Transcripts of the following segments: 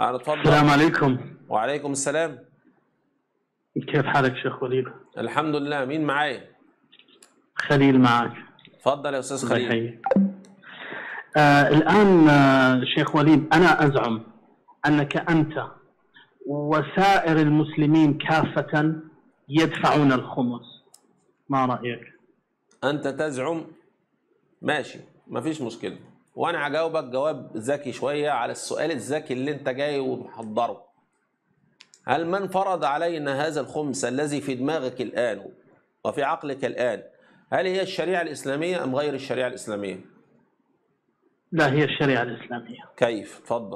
أنا اتفضل السلام عليكم وعليكم السلام كيف حالك شيخ وليد؟ الحمد لله مين معايا خليل معك اتفضل يا استاذ الله خليل يحييك. آه الآن آه شيخ وليد أنا أزعم أنك أنت وسائر المسلمين كافة يدفعون الخمس ما رأيك؟ انت تزعم ماشي مفيش مشكله وانا هجاوبك جواب ذكي شويه على السؤال الذكي اللي انت جاي ومحضره هل من فرض علينا هذا الخمس الذي في دماغك الان وفي عقلك الان هل هي الشريعه الاسلاميه ام غير الشريعه الاسلاميه لا هي الشريعة الإسلامية كيف اتفضل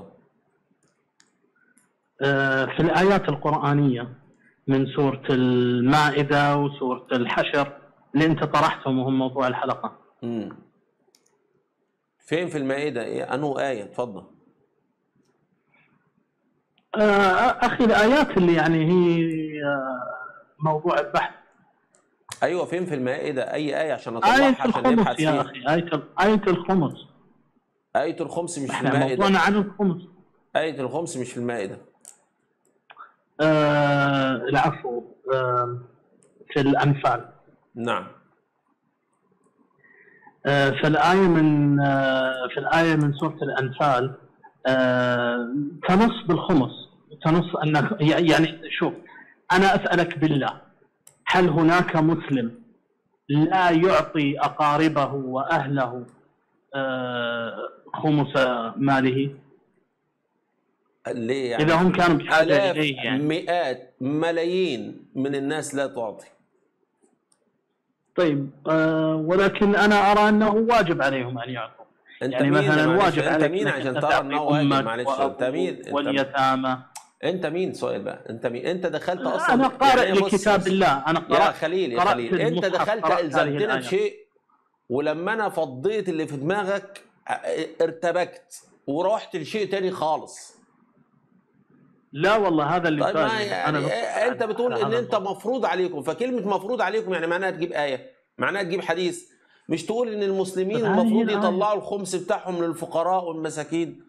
آه في الآيات القرآنية من سورة المائدة وسورة الحشر اللي أنت طرحتهم وهم موضوع الحلقة مم. فين في المائده ايه انه ايه اتفضل آه أخي الآيات اللي يعني هي آه موضوع البحث ايوه فين في المائده اي ايه عشان آية اطلعها عشان الخمس نبحث يا فيها أخي آية آية الخمس ايه الخمس مش في احنا المائده موضوعنا عن الخمس ايه الخمس مش في المائده آه العفو آه في الأنفال نعم آه في الآية من آه في الآية من سورة الأنفال آه تنص بالخمس تنص أن يعني شوف أنا أسألك بالله هل هناك مسلم لا يعطي أقاربه وأهله آه خمس ماله ليه يعني إذا هم كانوا بحاجة آلاف إليه يعني مئات ملايين من الناس لا تعطي طيب آه ولكن أنا أرى أنه واجب عليهم أن يعطوا انت يعني مين مثلا معلش؟ واجب انت عليك مين إنك عشان أنت ترى تعطي انه واجب أمك معلش انت وأبوك مين انت, واليتامى انت مين سؤال بقى انت مين انت دخلت اصلا أنا قارئ يعني بص- لكتاب بص. الله أنا يا قرأت خليل يا قرأت خليل انت المصحف، دخلت قرأت هذه الزمتنا الآية. بشيء ولما انا فضيت اللي في دماغك ارتبكت ورحت لشيء تاني خالص لا والله هذا اللي طيب ما بالي. يعني بس- انت بتقول على ان هذا انت مفروض عليكم فكلمه مفروض عليكم يعني معناها تجيب ايه معناها تجيب حديث مش تقول ان المسلمين طب هذه المفروض الآية. يطلعوا الخمس بتاعهم للفقراء والمساكين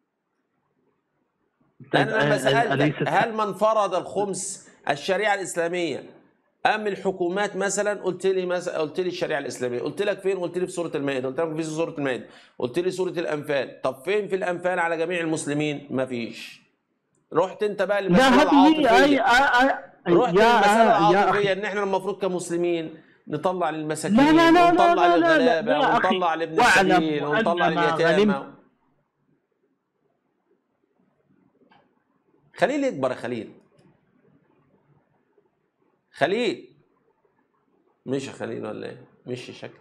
طيب، انا لما أ- سالتك أليست- هل من فرض الخمس الشريعه الاسلاميه ام الحكومات مثلا قلت لي مثلا قلت لي الشريعه الاسلاميه قلت لك فين قلت لي في سوره المائده قلت لك في سوره المائده قلت لي سوره الانفال طب فين في الانفال على جميع المسلمين مفيش رحت انت بقى لا للمساله هذه هي العاطفيه أي أي رحت يا للمساله يا العاطفيه أخي ان احنا المفروض كمسلمين نطلع للمساكين لا لا لا لا ونطلع لا لا لا للغلابه يا أخي، ونطلع لابن واعلم السبيل ونطلع أن ما لليتامى غنمت- خليل يكبر يا خليل خليل مش يا خليل ولا ايه مش شكل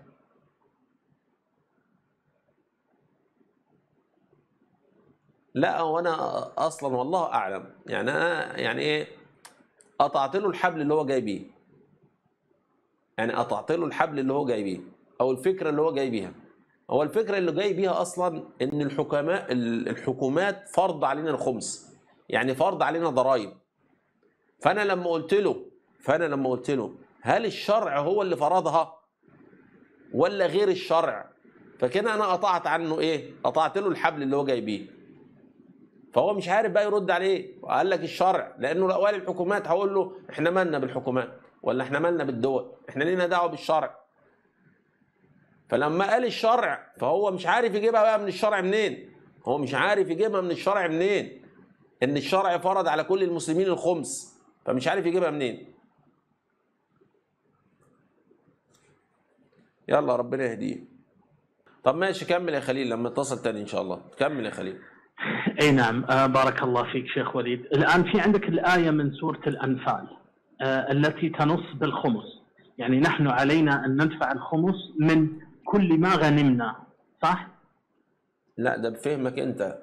لا وانا اصلا والله اعلم يعني انا يعني ايه قطعت له الحبل اللي هو جاي بيه يعني قطعت له الحبل اللي هو جاي بيه او الفكره اللي هو جاي بيها هو الفكره اللي جاي بيها اصلا ان الحكماء الحكومات فرض علينا الخمس يعني فرض علينا ضرائب فانا لما قلت له فانا لما قلت له هل الشرع هو اللي فرضها ولا غير الشرع فكده انا قطعت عنه ايه قطعت له الحبل اللي هو جاي بيه فهو مش عارف بقى يرد عليه قال لك الشرع لانه لو قال الحكومات هقول له احنا مالنا بالحكومات ولا احنا مالنا بالدول احنا لينا دعوه بالشرع فلما قال الشرع فهو مش عارف يجيبها بقى من الشرع منين هو مش عارف يجيبها من الشرع منين ان الشرع فرض على كل المسلمين الخمس فمش عارف يجيبها منين يلا ربنا يهديه طب ماشي كمل يا خليل لما اتصل تاني ان شاء الله كمل يا خليل اي نعم آه بارك الله فيك شيخ وليد الان في عندك الايه من سوره الانفال آه التي تنص بالخمس يعني نحن علينا ان ندفع الخمس من كل ما غنمنا صح لا ده بفهمك انت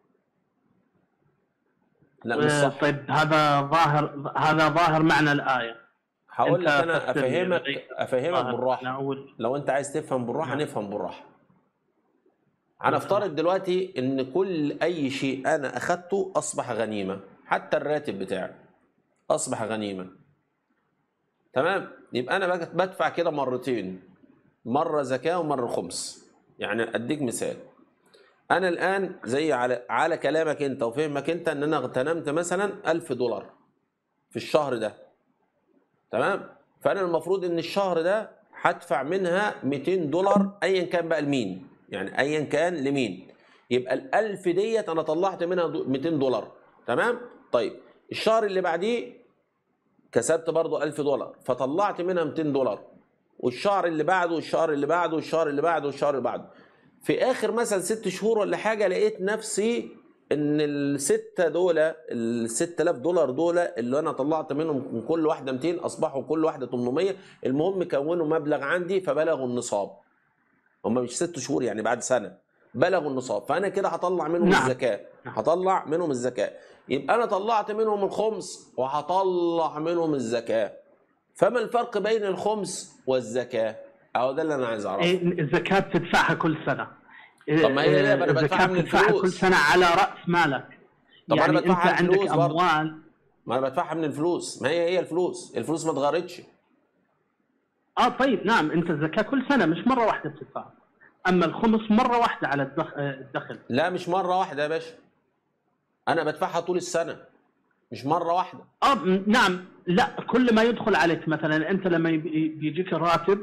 لا مش آه صح طيب هذا ظاهر هذا ظاهر معنى الايه هقول لك أنت انا فسر لي افهمك لديك افهمك ظاهر. بالراحه نقول لو انت عايز تفهم بالراحه نعم. نفهم بالراحه هنفترض دلوقتي ان كل اي شيء انا اخدته اصبح غنيمه حتى الراتب بتاعي اصبح غنيمه تمام يبقى انا بقى بدفع كده مرتين مره زكاه ومره خمس يعني اديك مثال انا الان زي على على كلامك انت وفهمك انت ان انا اغتنمت مثلا 1000 دولار في الشهر ده تمام فانا المفروض ان الشهر ده هدفع منها 200 دولار ايا كان بقى لمين يعني ايا كان لمين يبقى ال 1000 ديت انا طلعت منها دو- 200 دولار تمام طيب الشهر اللي بعديه كسبت برضو 1000 دولار فطلعت منها 200 دولار والشهر اللي بعده والشهر اللي بعده والشهر اللي بعده والشهر اللي بعده في اخر مثلا ست شهور ولا حاجه لقيت نفسي ان الستة دول ال 6000 دولار دول اللي انا طلعت منهم من كل واحده 200 اصبحوا كل واحده 800 المهم كونوا مبلغ عندي فبلغوا النصاب هم مش ست شهور يعني بعد سنه بلغوا النصاب فانا كده هطلع منهم نعم. الزكاه نعم. هطلع منهم الزكاه يبقى انا طلعت منهم الخمس وهطلع منهم الزكاه فما الفرق بين الخمس والزكاه اهو ده اللي انا عايز اعرفه إيه، الزكاة تدفعها كل سنة طب ما هي ليه؟ ما أنا بدفعها الزكاة من تدفعها الفلوس. كل سنة على رأس مالك طب أنا يعني بدفعها أنت من عندك الفلوس برضه. أموال ما انا بدفعها من الفلوس ما هي هي الفلوس الفلوس ما اتغيرتش اه طيب نعم انت الزكاه كل سنه مش مره واحده بتدفعها اما الخمس مره واحده على الدخ- آه، الدخل لا مش مره واحده يا باشا انا بدفعها طول السنه مش مره واحده اه م- نعم لا كل ما يدخل عليك مثلا انت لما يبي- بيجيك الراتب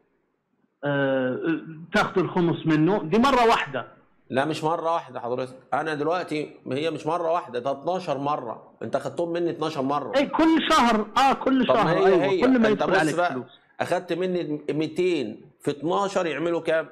آه تاخذ الخمس منه دي مره واحده لا مش مره واحده حضرتك انا دلوقتي هي مش مره واحده ده 12 مره انت خدتهم مني 12 مره اي كل شهر اه كل طب ما شهر هي ايوه هي كل ما انت يدخل بص عليك بقى فلوس اخدت مني 200 في 12 يعملوا كام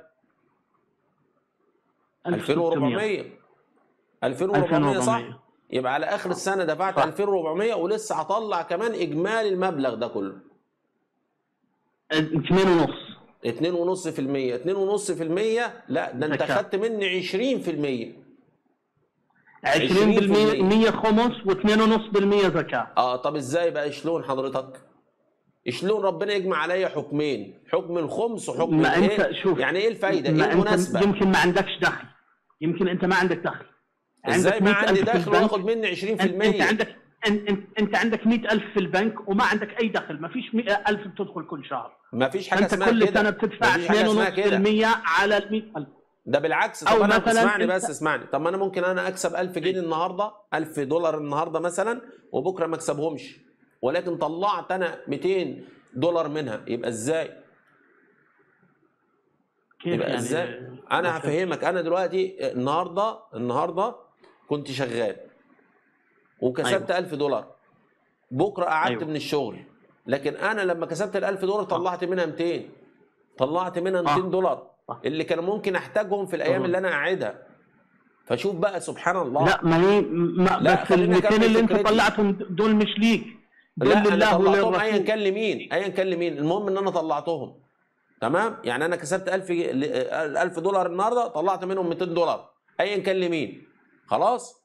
2400 2400 صح 2400. يبقى على اخر السنه دفعت صح. 2400 ولسه هطلع كمان اجمالي المبلغ ده كله آه، اثنين ونص 2.5% 2.5% لا ده انت زكاة. خدت مني 20% 20% خمس و2.5% زكاه اه طب ازاي بقى شلون حضرتك شلون ربنا يجمع عليا حكمين حكم الخمس وحكم ما الايه انت شوف يعني ايه الفايده ما ايه انت المناسبه يمكن ما عندكش دخل يمكن انت ما عندك دخل ازاي عندك ما 100,000 عندي في دخل البنك. واخد مني 20% انت, انت عندك انت, انت, انت عندك 100000 في البنك وما عندك اي دخل ما فيش 100000 بتدخل كل شهر ما فيش حاجه انت اسمها كل كده سنه بتدفع مفيش حاجة اسمها كده. 2.5% على ال 100000 ده بالعكس أو طب انا مثلاً اسمعني أنت- بس اسمعني طب ما انا ممكن انا اكسب 1000 جنيه النهارده 1000 دولار النهارده مثلا وبكره ما اكسبهمش ولكن طلعت انا 200 دولار منها يبقى ازاي كيف يبقى يعني ازاي انا هفهمك انا دلوقتي النهارده النهارده كنت شغال وكسبت 1000 دولار بكره قعدت أيوة. من الشغل لكن انا لما كسبت ال 1000 دولار طلعت منها 200 طلعت منها 200 آه. دولار آه. اللي كانوا ممكن احتاجهم في الايام طبعا. اللي انا قاعدها فشوف بقى سبحان الله لا ما هي ما لا، بس ال خليني 200 أكمل اللي انت فكرتي. طلعتهم دول مش ليك دول لا انا لله طلعتهم ايا وللرسول كان لمين ايا كان لمين المهم ان انا طلعتهم تمام يعني انا كسبت 1000 جي- ل- 1000 دولار النهارده طلعت منهم 200 دولار ايا كان لمين خلاص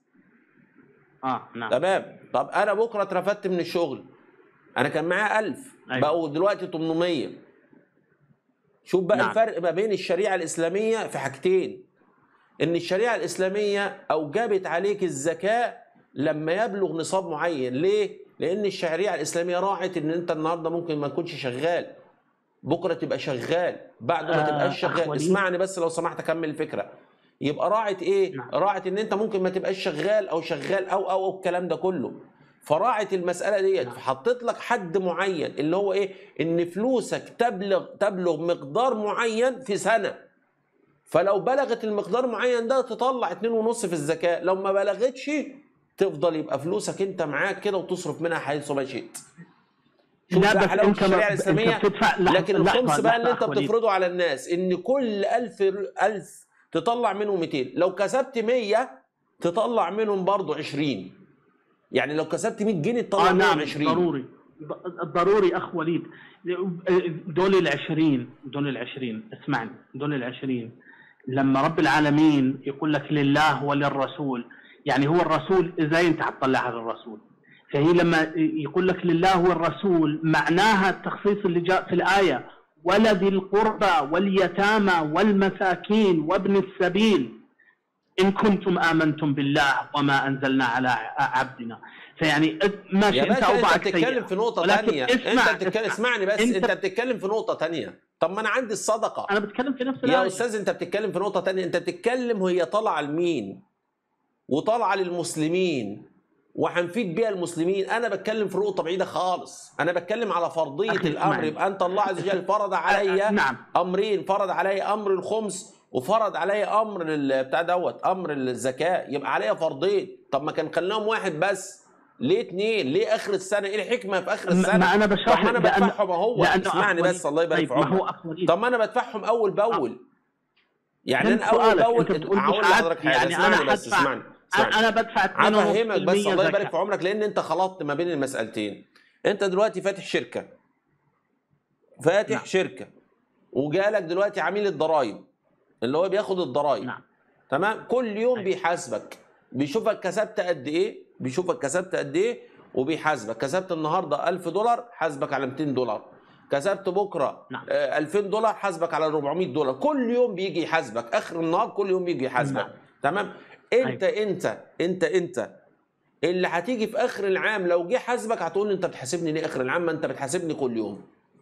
اه نعم تمام طب انا بكره اترفدت من الشغل انا كان معايا 1000 أيوة. بقوا دلوقتي 800 شوف بقى نعم. الفرق ما بين الشريعه الاسلاميه في حاجتين ان الشريعه الاسلاميه اوجبت عليك الزكاه لما يبلغ نصاب معين ليه لان الشريعه الاسلاميه راعت ان انت النهارده ممكن ما تكونش شغال بكره تبقى شغال بعد ما آه، تبقاش أخ شغال وليد. اسمعني بس لو سمحت اكمل الفكره يبقى راعت ايه نعم. راعت ان انت ممكن ما تبقاش شغال او شغال او او, أو الكلام ده كله فراعت المساله ديت نعم. فحطيت لك حد معين اللي هو ايه ان فلوسك تبلغ تبلغ مقدار معين في سنه فلو بلغت المقدار معين ده تطلع 2.5 في الزكاه لو ما بلغتش تفضل يبقى فلوسك انت معاك كده وتصرف منها حيث ما شئت شوف لا بقى بس حلاوه انت ما- الشريعه انت الاسلاميه بتدفع لحظة- لكن الخمس لحظة- بقى اللي لحظة انت وليد. بتفرضه على الناس ان كل 1000 1000 تطلع منهم 200 لو كسبت 100 تطلع منهم برضه 20 يعني لو كسبت 100 جنيه تطلع اه منهم نعم 20 ضروري ض- ضروري اخ وليد دول العشرين دول العشرين اسمعني دول العشرين لما رب العالمين يقول لك لله وللرسول يعني هو الرسول ازاي انت حتطلعها للرسول فهي لما يقول لك لله والرسول معناها التخصيص اللي جاء في الآية ولذي القربى واليتامى والمساكين وابن السبيل ان كنتم امنتم بالله وما انزلنا على عبدنا فيعني ماشي يا انت باشا انت اوضاعك بتتكلم سيئة. في نقطة ولكن تانية اسمع- انت بتتكلم اسمع. اسمعني بس انت- انت بتتكلم في نقطة تانية طب ما انا عندي الصدقة انا بتكلم في نفس يا الآية. استاذ انت بتتكلم في نقطة تانية انت بتتكلم وهي طالعة لمين وطالعة للمسلمين وهنفيد بيها المسلمين انا بتكلم في نقطة بعيدة خالص انا بتكلم على فرضية أخي الامر اسمعني. يبقى انت الله عز وجل فرض عليا نعم امرين فرض عليا امر الخمس وفرض عليا امر ال- بتاع دوت امر الزكاه يبقى عليا فرضين طب ما كان خليناهم واحد بس ليه اتنين ليه اخر السنه ايه الحكمه في اخر ما السنه ما انا طب بشرح ما انا لك لأن- بدفعهم اهو لأنه اسمعني أخ بس الله يبارك طيب في ما عمرك هو اخ وليد طب ما انا بدفعهم اول باول يعني فهمت انا اول سؤالك. باول أنت بتقول هقول مش لحضرتك عادل. حاجه يعني اسمعني أنا بس هدفع- اسمعني اسمعني انا بدفع 2.5% هفهمك بس الله يبارك زكاة. في عمرك لان انت خلطت ما بين المسألتين انت دلوقتي فاتح شركه فاتح نعم. شركه وجالك دلوقتي عميل الضرايب اللي هو بياخد الضرايب نعم تمام كل يوم أيوة. بيحاسبك بيشوفك كسبت قد ايه بيشوفك كسبت قد ايه وبيحاسبك كسبت النهارده 1000 دولار حاسبك على 200 دولار كسبت بكره نعم. آه، 2000 دولار حاسبك على 400 دولار كل يوم بيجي يحاسبك اخر النهار كل يوم بيجي يحاسبك نعم. تمام انت انت انت انت اللي هتيجي في اخر العام لو جه حاسبك هتقول لي انت بتحاسبني ليه اخر العام ما انت بتحاسبني كل يوم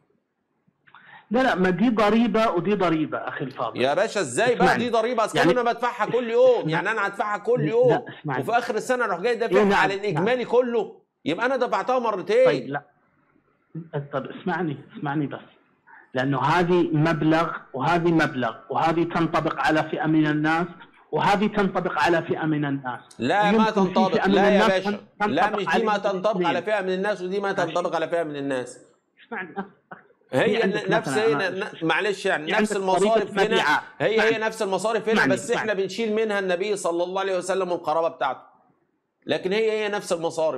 لا لا ما دي ضريبه ودي ضريبه اخي الفاضل يا باشا ازاي بقى اسمعني. دي ضريبه اصل يعني- انا بدفعها كل يوم يعني انا هدفعها كل يوم لا اسمعني وفي اخر السنه اروح جاي إيه دافعها نعم، على الاجمالي كله يبقى انا دفعتها مرتين طيب لا طيب اسمعني اسمعني بس لانه هذه مبلغ وهذه مبلغ وهذه تنطبق على فئه من الناس وهذه تنطبق على فئه من الناس لا ما ويمكن في تنطبق فئة من لا يا الناس باشا تن- لا تنطبق مش دي ما عليهم تنطبق الاثنين. على فئه من الناس ودي ما تنطبق على فئه من الناس اسمعني هي عندك نفس مثلاً هي أنا- ن- معلش يعني في نفس عندك طريقة المصارف هنا مبيعات. هي هي اسمعني. نفس المصارف هنا اسمعني، بس احنا اسمعني. بنشيل منها النبي صلى الله عليه وسلم والقرابه بتاعته لكن هي هي نفس المصارف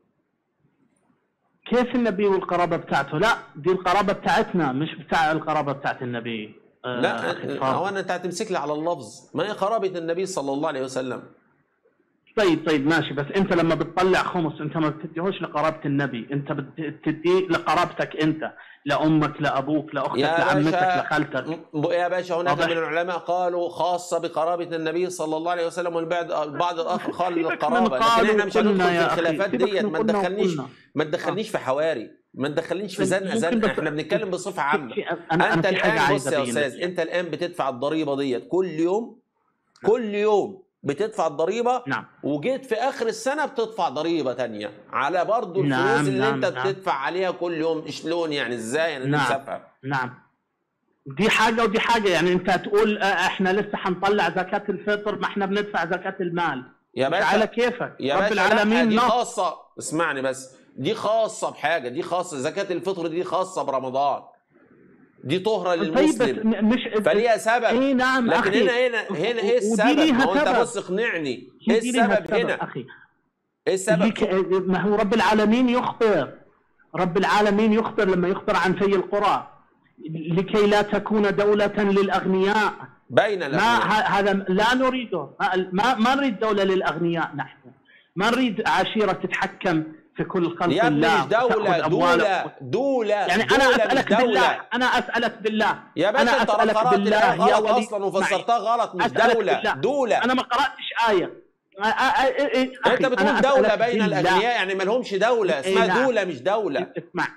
كيف النبي والقرابه بتاعته؟ لا دي القرابه بتاعتنا مش بتاع القرابه بتاعت النبي آه، لا أخي الفاضل. هو انا انت هتمسك لي على اللفظ ما هي قرابه النبي صلى الله عليه وسلم طيب طيب ماشي بس انت لما بتطلع خمس انت ما بتديهوش لقرابه النبي انت بتديه لقرابتك انت لامك لابوك لاختك يا لعمتك باشا لخالتك م- يا باشا هناك واضح. من العلماء قالوا خاصة بقرابة النبي صلى الله عليه وسلم والبعض بعض الآخر قال سيبك من للقرابة لكن قالوا احنا مش وقلنا هندخل في يا أخي، الخلافات سيبك ديت من ما قلنا تدخلنيش وقلنا. ما تدخلنيش في حواري ما تدخلنيش في زنقة ممكن زنقة بس- احنا بنتكلم بصفة عامة في- انا انت انا في حاجه الآن عايز بص يا ابين أستاذ لك. انت الآن بتدفع الضريبة ديت كل يوم كل يوم بتدفع الضريبة نعم وجيت في اخر السنه بتدفع ضريبه تانية على برضو الفلوس نعم، اللي نعم، انت نعم. بتدفع عليها كل يوم شلون يعني ازاي يعني نعم. نسفها نعم دي حاجه ودي حاجه يعني انت تقول آه، احنا لسه حنطلع زكاه الفطر ما احنا بندفع زكاه المال يا باشا على كيفك يا رب باشا لا العالمين دي نص خاصة اسمعني بس دي خاصة بحاجة دي خاصة زكاة الفطر دي خاصة برمضان دي طهرة طيب بس للمسلم م- مش فليها سبب اي نعم لكن اخي هنا هنا هنا ايه ودي السبب؟ ليها ما هو انت سبب. بص اقنعني ايه دي ليها السبب هنا؟ اخي ايه السبب؟ ليك- ما هو رب العالمين يخبر رب العالمين يخبر لما يخبر عن في القرى لكي لا تكون دولة للأغنياء بين ما الأغنياء ه- هذا لا نريده ما- ما ما نريد دولة للأغنياء نحن ما نريد عشيرة تتحكم في كل خلق يا ابني الله مش دولة وتأخذ أموالهم. دولة دولة يعني دولة أنا مش أسألك دولة بالله أنا أسألك بالله يا أنا باشا انت أسألك قرأت بالله الآية يا غلط ولي أصلا اسمعي. وفسرتها غلط مش أسألك دولة بالله. دولة أنا ما قرأتش آية أ- أ- أ- أ- انت أخي، بتقول أنا دولة أسألك بين بالله. الأغنياء يعني ما لهمش دولة إيه اسمها نعم. دولة مش دولة اسمع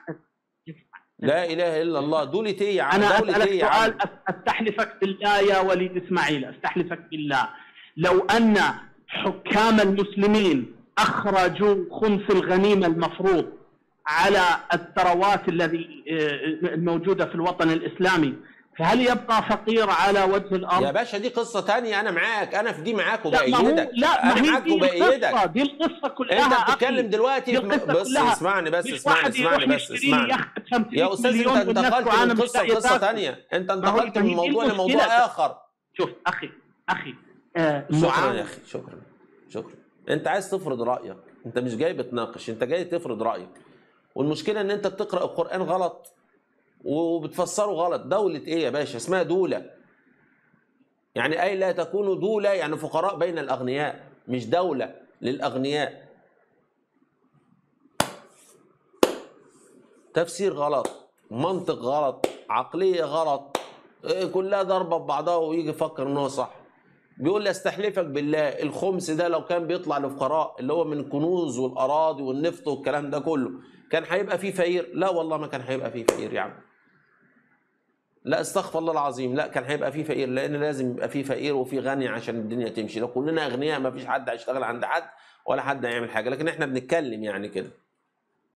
لا إله إلا الله دولة ايه يا عم انا دولة اسالك ايه يا عم سؤال أس- استحلفك بالله يا وليد اسماعيل استحلفك بالله لو ان حكام المسلمين اخرجوا خمس الغنيمه المفروض على الثروات الذي آه، الموجوده في الوطن الاسلامي فهل يبقى فقير على وجه الارض؟ يا باشا دي قصة تانية أنا معاك أنا في دي معاك لا ما هو وبأيدك لا ما أنا هي معاك دي القصه وبأيدك دي القصه كلها أنت أخي. بتتكلم دلوقتي دي في القصة بص كلها. اسمعني بس مش اسمعني واحد اسمعني يروح بس يشتري اسمعني يخت 50 يا أستاذ مليون أنت والناس انتقلت وأنا من مش قصة لاقي لقصة تاكل. تانية أنت ما هو- انتقلت ما من هي دي موضوع لموضوع المشكلة. آخر شوف اخي اخي آه شكرا معاوية- يا اخي شكرا شكرا انت عايز تفرض رايك انت مش جاي بتناقش انت جاي تفرض رايك والمشكله ان انت بتقرا القران غلط وبتفسره غلط دوله ايه يا باشا اسمها دوله يعني اي لا تكونوا دوله يعني فقراء بين الاغنياء مش دوله للاغنياء تفسير غلط منطق غلط عقليه غلط إيه كلها ضربه ببعضها ويجي يفكر ان هو صح بيقول لي استحلفك بالله الخمس ده لو كان بيطلع لفقراء اللي هو من كنوز والاراضي والنفط والكلام ده كله كان هيبقى فيه فقير لا والله ما كان هيبقى فيه فقير يا عم لا استغفر الله العظيم لا كان هيبقى فيه فقير لان لازم يبقى فيه فقير وفيه غني عشان الدنيا تمشي لو كلنا اغنياء ما فيش حد هيشتغل عند حد ولا حد هيعمل حاجه لكن احنا بنتكلم يعني كده